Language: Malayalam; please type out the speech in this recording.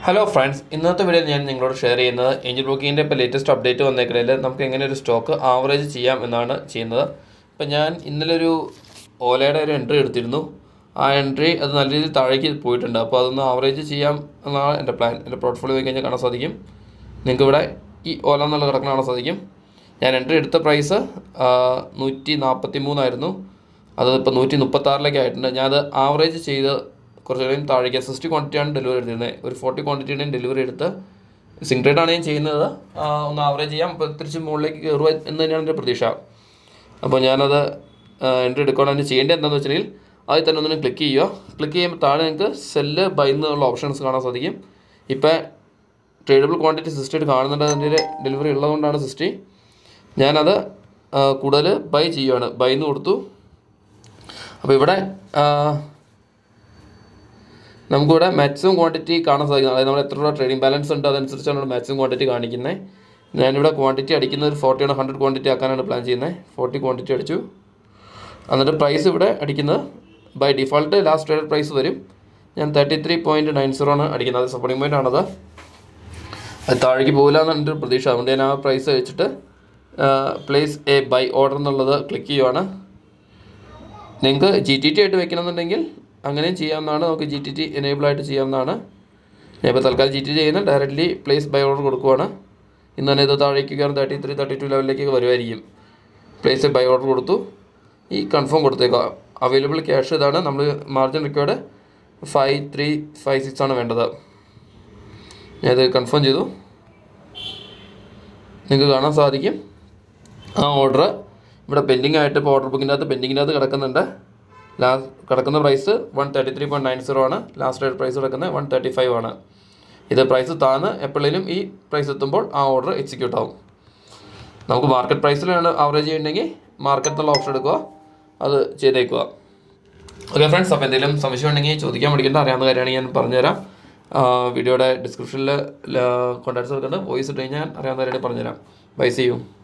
ഹലോ ഫ്രണ്ട്സ് ഇന്നത്തെ വീഡിയോ ഞാൻ നിങ്ങളോട് ഷെയർ ചെയ്യുന്നത് ഏഞ്ചൽ ബ്രോക്കിങ്ങിൻ്റെ ഇപ്പോൾ ലേറ്റസ്റ്റ് അപ്ഡേറ്റ് വന്നേക്കണേൽ നമുക്ക് എങ്ങനെ ഒരു സ്റ്റോക്ക് ആവറേജ് ചെയ്യാം എന്നാണ് ചെയ്യുന്നത് ഇപ്പം ഞാൻ ഇന്നലെ ഒരു ഓലയുടെ ഒരു എൻട്രി എടുത്തിരുന്നു ആ എൻട്രി അത് നല്ല രീതിയിൽ താഴേക്ക് പോയിട്ടുണ്ട് അപ്പോൾ അതൊന്ന് ആവറേജ് ചെയ്യാം എന്നാണ് എൻ്റെ പ്ലാൻ എൻ്റെ പോർട്ട്ഫോളിയോ പോയി കഴിഞ്ഞാൽ കാണാൻ സാധിക്കും നിങ്ങൾക്ക് ഇവിടെ ഈ ഓല എന്നുള്ള കിടക്കുന്ന കാണാൻ സാധിക്കും ഞാൻ എൻട്രി എടുത്ത പ്രൈസ് നൂറ്റി നാൽപ്പത്തി മൂന്നായിരുന്നു അത് ഇപ്പോൾ നൂറ്റി മുപ്പത്താറിലേക്ക് ആയിട്ടുണ്ട് ഞാനത് ആവറേജ് ചെയ്ത് കുറച്ച് നേരം താഴേക്ക് സിക്സ്റ്റി ക്വാണ്ടിറ്റിയാണ് ഡെലിവറി എടുത്തിരുന്നത് ഒരു ഫോർട്ടി ക്വാണ്ടിറ്റിയുടെയും ഡെലിവറി എടുത്ത് സിംഗ് ട്രേഡ് ആണ് ഞാൻ ചെയ്യുന്നത് ആ, ഒന്ന് ആവറേജ് ചെയ്യാം അപ്പോൾ തിരിച്ച് മുകളിലേക്ക് കയറുക എന്ന് തന്നെയാണ് എൻ്റെ പ്രതീക്ഷ അപ്പോൾ ഞാനത് എൻട്രി എടുക്കുകയാണെങ്കിൽ ചെയ്യേണ്ടത് എന്താണെന്ന് വെച്ചിട്ടുണ്ടെങ്കിൽ ആദ്യം തന്നെ ഒന്നിനും ക്ലിക്ക് ചെയ്യുക ക്ലിക്ക് ചെയ്യുമ്പോൾ താഴെ നിങ്ങൾക്ക് സെല്ല് ബൈ എന്നുള്ള ഓപ്ഷൻസ് കാണാൻ സാധിക്കും ഇപ്പോൾ ട്രേഡബിൾ ക്വാണ്ടിറ്റി സിക്സ്റ്റി ആയിട്ട് കാണുന്നുണ്ട് അതിൻ്റെ ഡെലിവറി ഉള്ളതുകൊണ്ടാണ് സിക്സ്റ്റി ഞാനത് ആ, കൂടുതൽ ബൈ ചെയ്യുകയാണ് ബൈ എന്ന് കൊടുത്തു അപ്പോൾ ഇവിടെ ആ, നമുക്കിവിടെ മാക്സിമം ക്വാണ്ടിറ്റി കാണാൻ സാധിക്കും അതായത് നമ്മൾ എത്ര രൂപ ട്രേഡിംഗ് ബാലൻസ് ഉണ്ട് അതനുസരിച്ചാണ് ഇവിടെ മാക്സിമം ക്വാണ്ടിറ്റി കാണിക്കുന്നത് ഞാനിവിടെ ക്വാണ്ടിറ്റി അടിക്കുന്നത് ഒരു ഫോർട്ടിയാണ് ഹൺഡ്രഡ് ക്വാണ്ടിറ്റി ആക്കാനാണ് പ്ലാൻ ചെയ്യുന്നത് ഫോർട്ടി ക്വാണ്ടിറ്റി അടിച്ചു എന്നിട്ട് പ്രൈസ് ഇവിടെ അടിക്കുന്നത് by default last trade price വരും ഞാൻ thirty three point nine zero ആണ് അടിക്കുന്നത് അത് സപ്പോർട്ടിംഗ് പോയിൻ്റ് ആണത് അത് താഴേക്ക് പോകില്ല എന്നാണ് എൻ്റെ ഒരു പ്രതീക്ഷ അതുകൊണ്ട് ഞാൻ ആ പ്രൈസ് വെച്ചിട്ട് പ്ലേസ് എ ബൈ ഓർഡർ എന്നുള്ളത് ക്ലിക്ക് ചെയ്യുവാണ് നിങ്ങൾക്ക് ജി ടി ടി ആയിട്ട് വെക്കണമെന്നുണ്ടെങ്കിൽ അങ്ങനെയും ചെയ്യാവുന്നതാണ് നമുക്ക് ജി ടി ടി എനേബിൾ ആയിട്ട് ചെയ്യാവുന്നതാണ് ഞാൻ ഇപ്പോൾ തൽക്കാലം ജി ടി ടി ചെയ്യുന്ന ഡയറക്റ്റ്ലി പ്ലേസ് ബൈ ഓർഡർ കൊടുക്കുവാണ് ഇന്ന് തന്നെ ഇത് താഴേക്ക് കയറും തേർട്ടി ത്രീ തേർട്ടി ടു ലെവലിലേക്ക് വരുമായിരിക്കും പ്ലേസ് ബൈ ഓർഡർ കൊടുത്തു ഈ കൺഫേം കൊടുത്തേക്കുക അവൈലബിൾ ക്യാഷ് ഇതാണ് നമ്മൾ margin required five three five six ആണ് വേണ്ടത് ഞാനത് കൺഫേം ചെയ്തു നിങ്ങൾക്ക് കാണാൻ സാധിക്കും ആ ഓർഡർ ഇവിടെ പെൻഡിങ് ആയിട്ട് ഇപ്പോൾ ഓർഡർ ബുക്കിൻ്റെ അകത്ത് പെൻഡിങ്ങിൻ്റെ അകത്ത് കിടക്കുന്നുണ്ട് ലാസ്റ്റ് കിടക്കുന്ന price one thirty three point nine zero ആണ് ലാസ്റ്റ് റേറ്റ് പ്രൈസ് കിടക്കുന്നത് വൺ തേർട്ടി ഫൈവ് ആണ് ഇത് പ്രൈസ് താന്ന് എപ്പോഴേലും ഈ പ്രൈസ് എത്തുമ്പോൾ ആ ഓർഡർ എക്സിക്യൂട്ട് ആവും നമുക്ക് മാർക്കറ്റ് പ്രൈസിലാണ് ആവറേജ് ചെയ്യണമെങ്കിൽ മാർക്കറ്റിലുള്ള ഓപ്ഷൻ എടുക്കുക അത് ചെയ്തേക്കുക ഓക്കെ ഫ്രണ്ട്സ് അപ്പോൾ എന്തെങ്കിലും സംശയം ഉണ്ടെങ്കിൽ ചോദിക്കാൻ പഠിക്കേണ്ട അറിയാവുന്ന കാര്യമാണെങ്കിൽ ഞാൻ പറഞ്ഞുതരാം ആ, വീഡിയോയുടെ ഡിസ്ക്രിപ്ഷനിൽ കോൺടാക്ട്സ് വെക്കുന്നുണ്ട് വോയിസ് ഇട്ട് കഴിഞ്ഞാൽ അറിയാവുന്ന കാര്യമാണെങ്കിൽ പറഞ്ഞുതരാം ബൈ സി യു